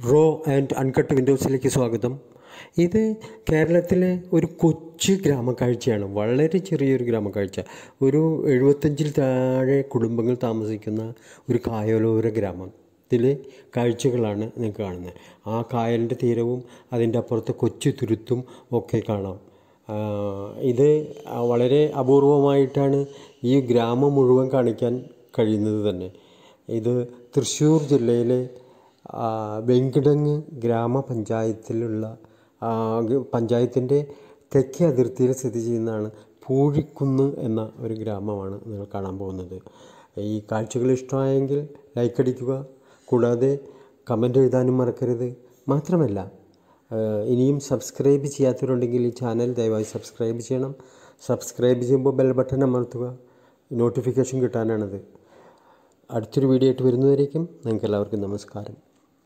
Raw and uncut വിൻഡോസിലേക്ക് സ്വാഗതം ഇത് കേരളത്തിലെ ഒരു കൊച്ചു ഗ്രാമക്കാഴ്ചയാണ് വളരെ ചെറിയൊരു ഗ്രാമക്കാഴ്ച ഒരു എഴുപത്തഞ്ചിൽ താഴെ കുടുംബങ്ങൾ താമസിക്കുന്ന ഒരു കായലോര ഗ്രാമത്തിലെ കാഴ്ചകളാണ് നിങ്ങൾക്ക് കാണുന്നത് ആ കായലിൻ്റെ തീരവും അതിൻ്റെ അപ്പുറത്ത് കൊച്ചു തുരുത്തും ഒക്കെ കാണാം ആ, ഇത് വളരെ അപൂർവമായിട്ടാണ് ഈ ഗ്രാമം മുഴുവൻ കാണിക്കാൻ കഴിയുന്നത് തന്നെ ഇത് തൃശ്ശൂർ ജില്ലയിലെ ആ, വെങ്കിടങ്ങ് ഗ്രാമപഞ്ചായത്തിലുള്ള ആ, ഗ- പഞ്ചായത്തിൻ്റെ തെക്കേ അതിർത്തിയിൽ സ്ഥിതി ചെയ്യുന്നതാണ് പൂഴിക്കുന്ന് എന്ന ഒരു ഗ്രാമമാണ് നിങ്ങൾ കാണാൻ പോകുന്നത് ഈ കാഴ്ചകൾ ഇഷ്ടമായെങ്കിൽ ലൈക്ക് അടിക്കുക കൂടാതെ കമൻ്റ് എഴുതാനും മറക്കരുത് മാത്രമല്ല ഏഹ് ഇനിയും സബ്സ്ക്രൈബ് ചെയ്യാത്തവരുണ്ടെങ്കിൽ ഈ ചാനൽ ദയവായി സബ്സ്ക്രൈബ് ചെയ്യണം സബ്സ്ക്രൈബ് ചെയ്യുമ്പോൾ ബെൽ ബട്ടൺ അമർത്തുക നോട്ടിഫിക്കേഷൻ കിട്ടാനാണത് അടുത്തൊരു വീഡിയോ ആയിട്ട് വരുന്നതായിരിക്കും നിങ്ങൾക്ക് എല്ലാവർക്കും നമസ്കാരം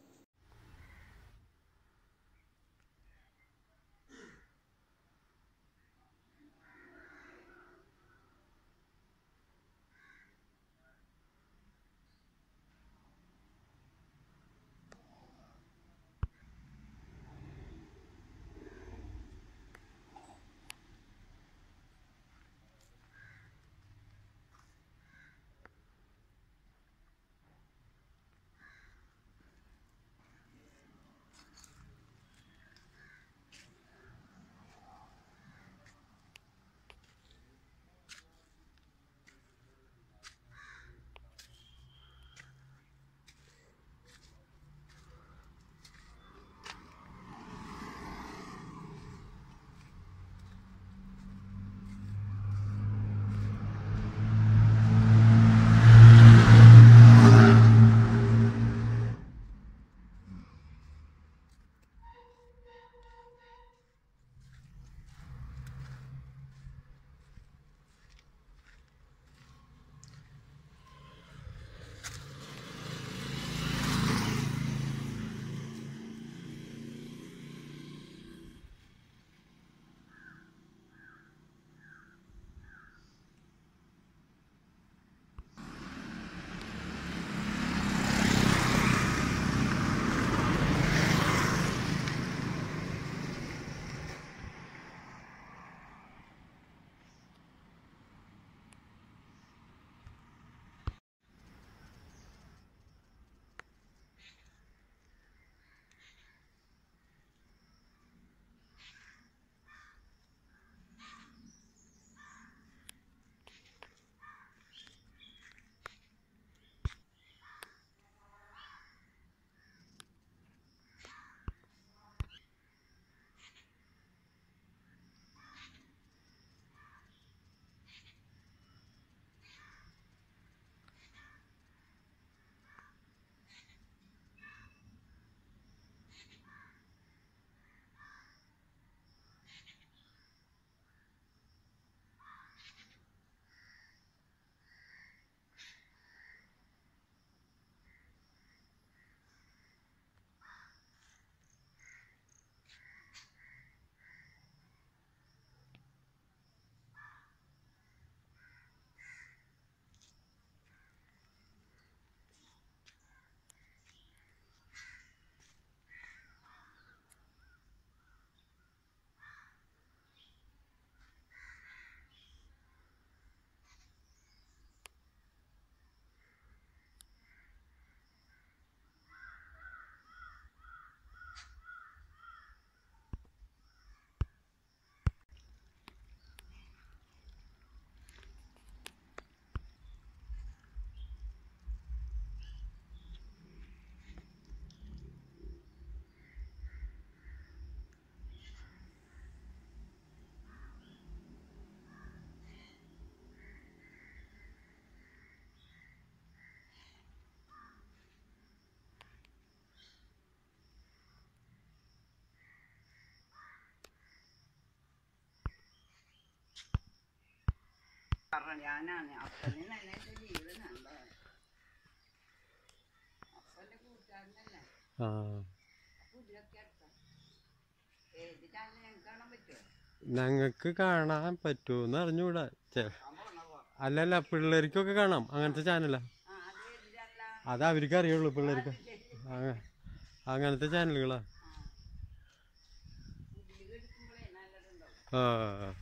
പറയാനാണ് അപ്പന് നന്നായിട്ട് ജീവനുണ്ട് അപ്പന്റെ കൂട്ടുകാരനല്ലേ ആ പുതിയൊക്കെ അടുത്ത ഏത് ചാനൽ ഞങ്ങൾക്ക് കാണാൻ പറ്റുമോ ഞങ്ങൾക്ക് കാണാൻ പറ്റുമെന്ന് അറിഞ്ഞൂടാ ചെ അല്ലല്ല പിള്ളേർക്കൊക്കെ കാണാം അങ്ങനത്തെ ചാനലാ ആ അത് ഏത് ചാനലാ അത് അവർക്ക് അറിയുള്ളൂ പിള്ളേർക്ക് ആ അങ്ങനത്തെ ചാനലുകളാ ആ ഉള്ളിൽ എടുക്കുമ്പോഴേ നല്ലതുണ്ടാവും ആ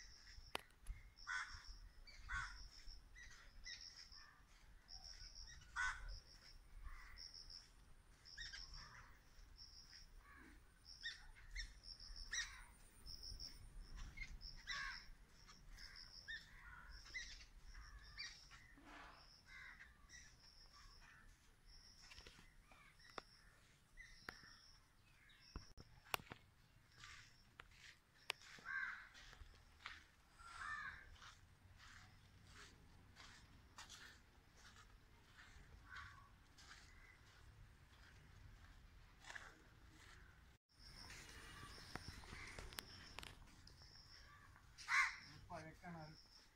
പഴക്കിണർ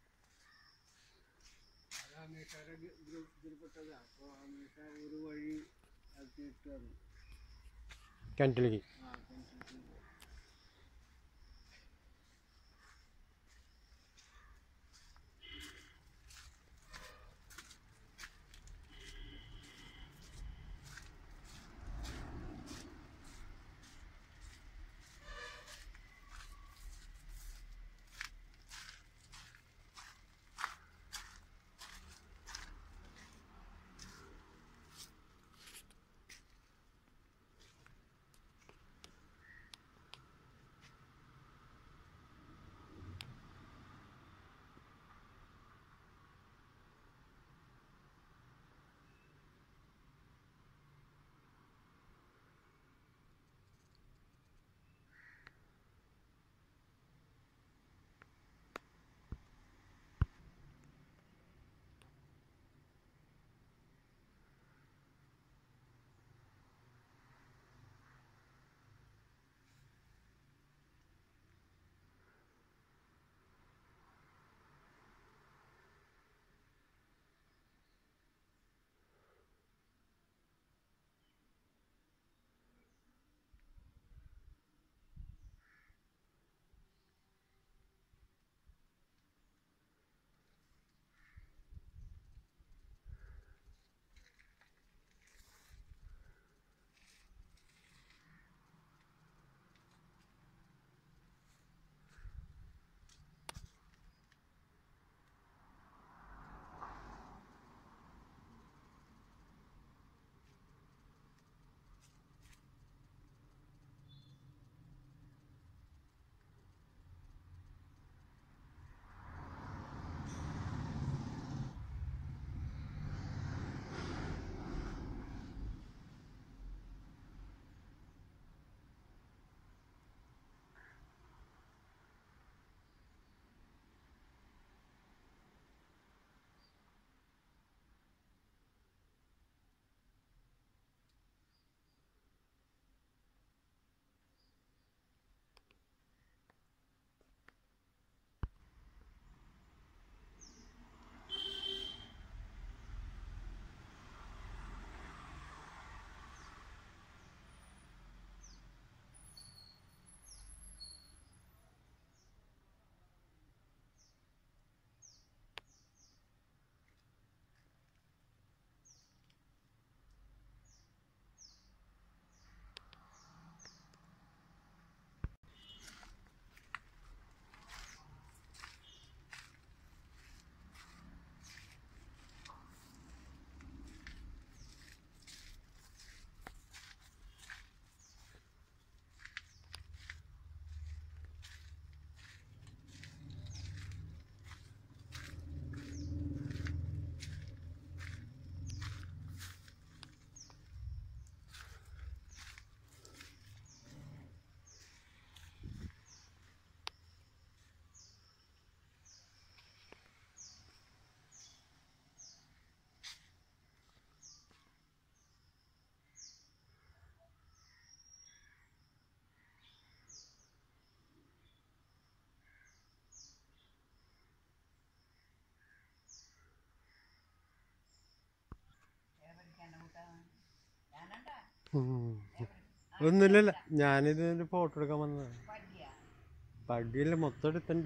അത് അമേരിക്കാരുടെ ഗ്രൂപ്പിൽപ്പെട്ടതാ അപ്പോൾ അമേരിക്ക ഒരു വഴി അത് ഇട്ടു തന്നു കിണറ്റിലേക്ക് ആ കിണറ്റിലേക്ക്. ഞാനണ്ടാ ഉം. ഒന്നുമില്ലല്ല ഞാനിത് ഫോട്ടോ എടുക്കാൻ വന്നതാണ് പടിയാ പടിയല്ല മൊത്തം എടുത്തുണ്ട്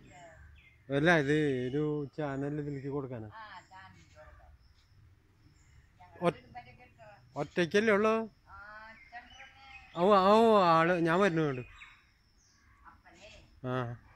അല്ല ഇത് ഒരു ചാനൽ ഇതിലേക്ക് കൊടുക്കാനാ ആ ചാനൽ ഒറ്റയ്ക്കല്ലേ ഉള്ളൂ ആ ഓ ഓ ആള് ഞാൻ വരുന്നു വേണ്ട അപ്പനെ ആ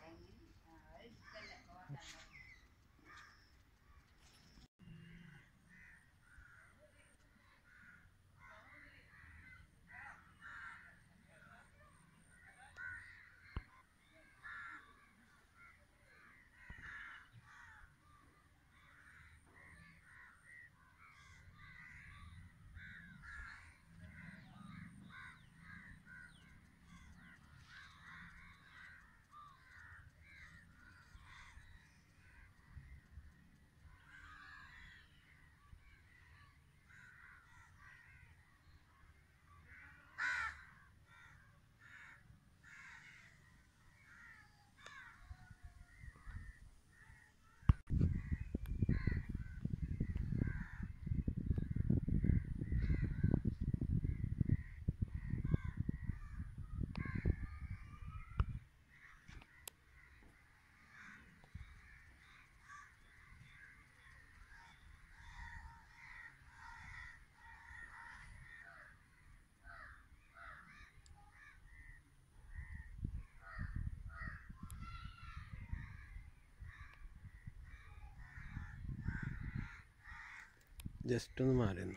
ജസ്റ്റ് ഒന്ന് മാറി നിന്ന്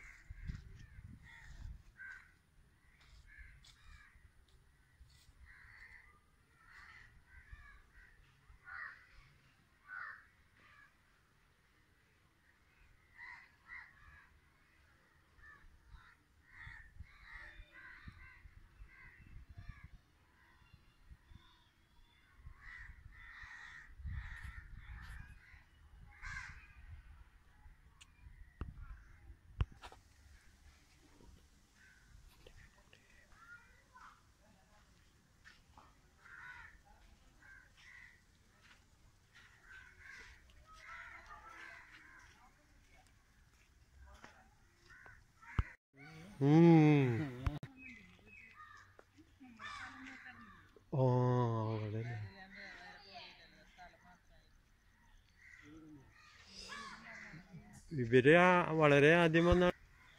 ഉം. ഓ അവിടെ അല്ലേ. ഇവര് ആ- വളരെ ആദ്യം വന്ന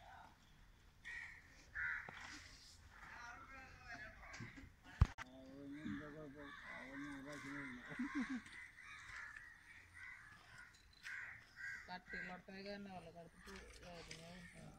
കട്ടിയുള്ളടത്തേക്ക് തന്നെ വെള്ളം കടുത്ത് വേദന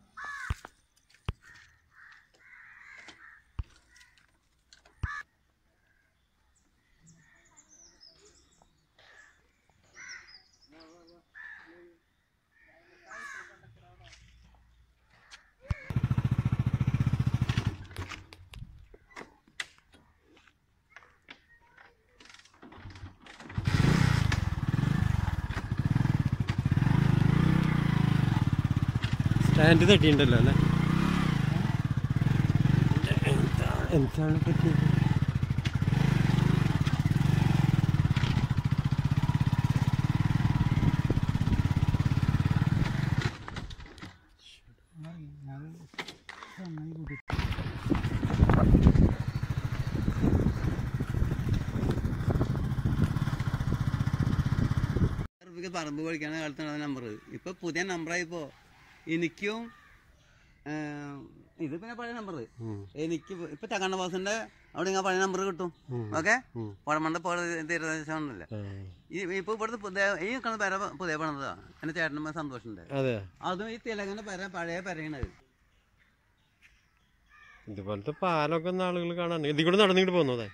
സ്റ്റാൻഡ് തട്ടിയിട്ടുണ്ടല്ലോ അല്ലേ എന്താ എന്താണ് പറ്റിയത് റുപ്യക്ക് പറമ്പ് കഴിക്കണ കാലത്താണ് നമ്പർ ഇപ്പൊ പുതിയ നമ്പറായിപ്പോ എനിക്കും ആ, ഇത് പിന്നെ പഴയ നമ്പർ ഉം. എനിക്ക് ഇപ്പൊ ചക്കണ്ണ ബോസിന്റെ അവിടെ ഇങ്ങനെ പഴയ നമ്പർ കിട്ടും ഓക്കെ ഉം. പഴമണ്ട പോലെ തീരദേശമൊന്നുമില്ല ആ, ഈ ഇപ്പൊ ഇവിടുത്തെ പുതിയ ഈ കണ പെര പുതിയ പണിതാ എന്റെ ചേട്ടനും സന്തോഷമുണ്ട് അതെ അതും ഈ തിലകന്റെ പെര പഴയ പെരയണത് ഇതുപോലത്തെ പാലൊക്കെ ഒന്ന് ആളുകൾ കാണാൻ ഇതിൽ കൂടെ നടന്നിട്ട് പോകുന്നതേ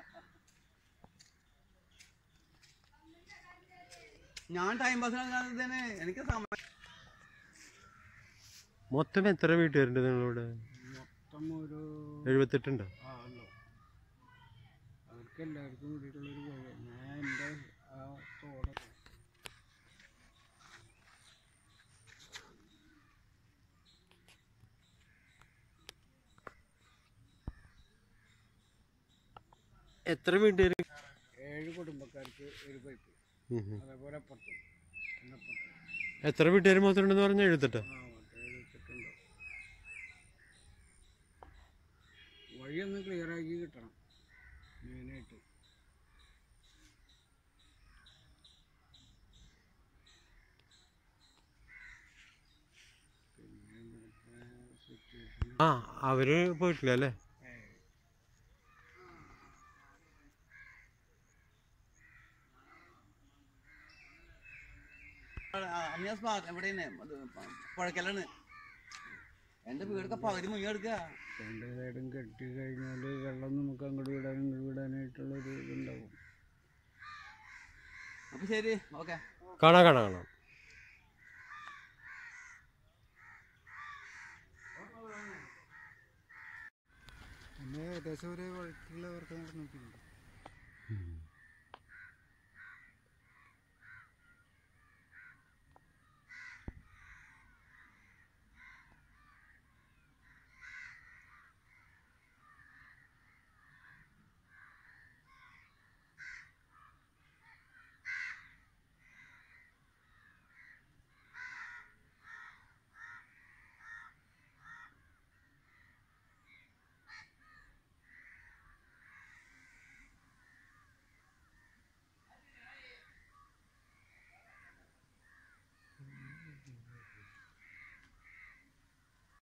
ഞാൻ ടൈം പാസിന് എനിക്ക് സമയം മൊത്തം എത്ര വീട്ടുകാരുണ്ട് നിങ്ങളിവിടെ മൊത്തം ഒരു എഴുപത്തെട്ടുണ്ടോ ആ ഉള്ളു അവർക്ക് എല്ലാവർക്കും കൂടിയിട്ടുള്ളൊരു വഴി ഞാൻ എൻ്റെ ആ തോടെ എത്ര വീട്ടുകാർ ഏഴ് കുടുംബക്കാർക്ക് ഒരു പൈപ്പ് അതേപോലെ അപ്പുറത്തും പിന്നെ അപ്പുറത്തും എത്ര വീട്ടുകാർ മാത്രം ഉണ്ടെന്ന് പറഞ്ഞാൽ എഴുപത്തെട്ടോ ആ മറ്റേ വെച്ചിട്ടുണ്ടോ വഴിയൊന്ന് ക്ലിയർ ആക്കി കിട്ടണം മെയിനായിട്ട് പിന്നെ ഇവിടുത്തെ സിറ്റുവേഷൻ ആ അവര് പോയിട്ടില്ല അല്ലേ ഞാൻ സ്പാ എവിടെയാണ് അത് പ- പുഴക്കലാണ് എന്റെ വീടൊക്കെ പകുതി മുങ്ങി എടുക്കുക രണ്ട് സൈഡും കെട്ടി കഴിഞ്ഞാൽ വെള്ളം നമുക്ക് അങ്ങോട്ട് വിടാനും ഇങ്ങോട്ട് വിടാനായിട്ടുള്ള ഒരു ഇതുണ്ടാവും അപ്പൊ ശരി ഓക്കെ കാണാം കാണാം കാണാം പിന്നെ ഏകദേശം ഒരു വഴിക്കുള്ള വർക്ക് നടന്നിട്ടുണ്ട്